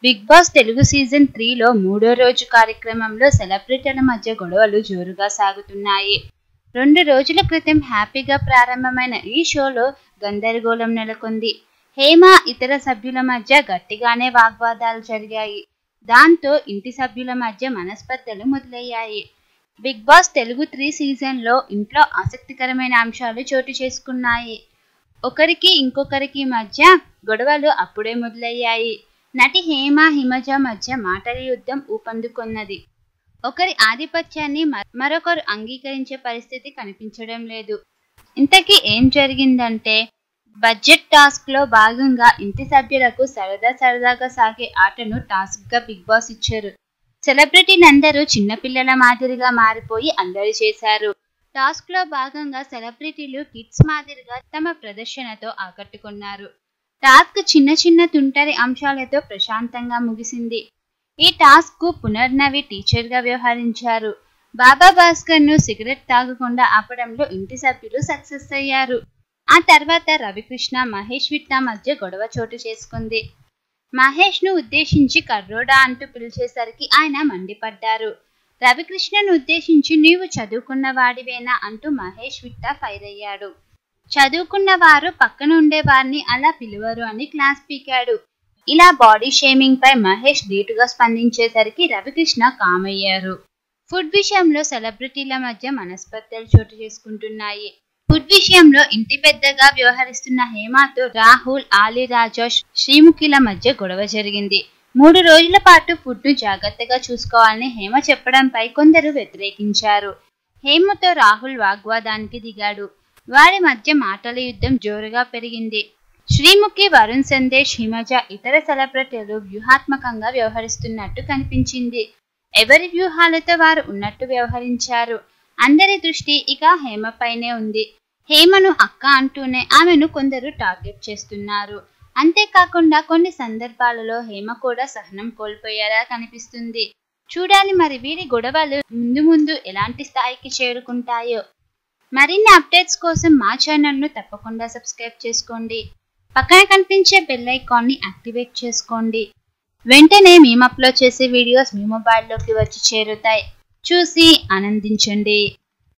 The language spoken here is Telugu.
బిగ్ బాస్ తెలుగు సీజన్ త్రీలో మూడో రోజు కార్యక్రమంలో సెలబ్రిటీల మధ్య గొడవలు జోరుగా సాగుతున్నాయి రెండు రోజుల క్రితం హ్యాపీగా ప్రారంభమైన ఈ షోలో గందరగోళం నెలకొంది హేమ ఇతర సభ్యుల మధ్య గట్టిగానే వాగ్వాదాలు జరిగాయి దాంతో ఇంటి సభ్యుల మధ్య మనస్పర్ధలు మొదలయ్యాయి బిగ్ బాస్ తెలుగు త్రీ సీజన్లో ఇంట్లో ఆసక్తికరమైన అంశాలు చోటు చేసుకున్నాయి ఒకరికి ఇంకొకరికి మధ్య గొడవలు అప్పుడే మొదలయ్యాయి నటి హేమ హిమజ మధ్య మాటల యుద్ధం ఊపందుకొన్నది ఒకరి ఆధిపత్యాన్ని మ- మరొకరు అంగీకరించే పరిస్థితి కనిపించడం లేదు ఇంతకీ ఏం జరిగిందంటే బడ్జెట్ టాస్క్ లో భాగంగా ఇంటి సభ్యులకు సరదా సరదాగా సాగే ఆటను టాస్క్ గా బిగ్ బాస్ ఇచ్చారు సెలబ్రిటీలందరూ చిన్నపిల్లల మాదిరిగా మారిపోయి అల్లరి చేశారు టాస్క్ లో భాగంగా సెలబ్రిటీలు కిడ్స్ మాదిరిగా తమ ప్రదర్శనతో ఆకట్టుకున్నారు టాస్క్ చిన్న చిన్న తుంటరి అంశాలతో ప్రశాంతంగా ముగిసింది ఈ టాస్క్ కు పునర్నవి టీచర్ గా వ్యవహరించారు బాబా భాస్కర్ ను సిగరెట్ తాగకుండా ఆపడంలో ఇంటి సభ్యులు సక్సెస్ అయ్యారు ఆ తర్వాత రవికృష్ణ మహేష్ విట్ల మధ్య గొడవ చోటు చేసుకుంది మహేష్ ను ఉద్దేశించి కర్రోడా అంటూ పిలిచేసరికి ఆయన మండిపడ్డారు రవికృష్ణను ఉద్దేశించి నీవు చదువుకున్న వాడివేనా అంటూ మహేష్ విట్ట ఫైర్ అయ్యాడు చదువుకున్న వారు పక్కన ఉండే వారిని అలా పిలువరు అని క్లాస్ పీకాడు ఇలా బాడీ షేమింగ్ పై మహేష్ ధీటుగా స్పందించేసరికి రవికృష్ణ కామయ్యారు ఫుడ్ విషయంలో సెలబ్రిటీల మధ్య మనస్పర్ధలు చోటు చేసుకుంటున్నాయి ఫుడ్ విషయంలో ఇంటి పెద్దగా వ్యవహరిస్తున్న హేమతో రాహుల్ ఆలీ రాజా శ్రీముఖిల మధ్య గొడవ జరిగింది మూడు రోజుల పాటు ఫుడ్ ను జాగ్రత్తగా చూసుకోవాలని హేమ చెప్పడంపై కొందరు వ్యతిరేకించారు హేమతో రాహుల్ వాగ్వాదానికి దిగాడు వారి మధ్య మాటల యుద్ధం జోరుగా పెరిగింది శ్రీముఖి వరుణ్ సందేశ్ హిమజ ఇతర సెలబ్రిటీలు వ్యూహాత్మకంగా వ్యవహరిస్తున్నట్టు కనిపించింది ఎవరి వ్యూహాలతో వారు ఉన్నట్టు వ్యవహరించారు అందరి దృష్టి ఇక హేమపైనే ఉంది హేమను అక్క అంటూనే ఆమెను కొందరు టార్గెట్ చేస్తున్నారు అంతేకాకుండా కొన్ని సందర్భాలలో హేమ కూడా సహనం కోల్పోయేలా కనిపిస్తుంది చూడాలి మరి వీరి గొడవలు ముందు ముందు ఎలాంటి స్థాయికి చేరుకుంటాయో మరిన్ని అప్డేట్స్ కోసం మా ఛానల్ను తప్పకుండా సబ్స్క్రైబ్ చేసుకోండి పక్కన కనిపించే బెల్ ఐకాన్ని యాక్టివేట్ చేసుకోండి వెంటనే మేము అప్లోడ్ చేసే వీడియోస్ మీ మొబైల్లోకి వచ్చి చేరుతాయి చూసి ఆనందించండి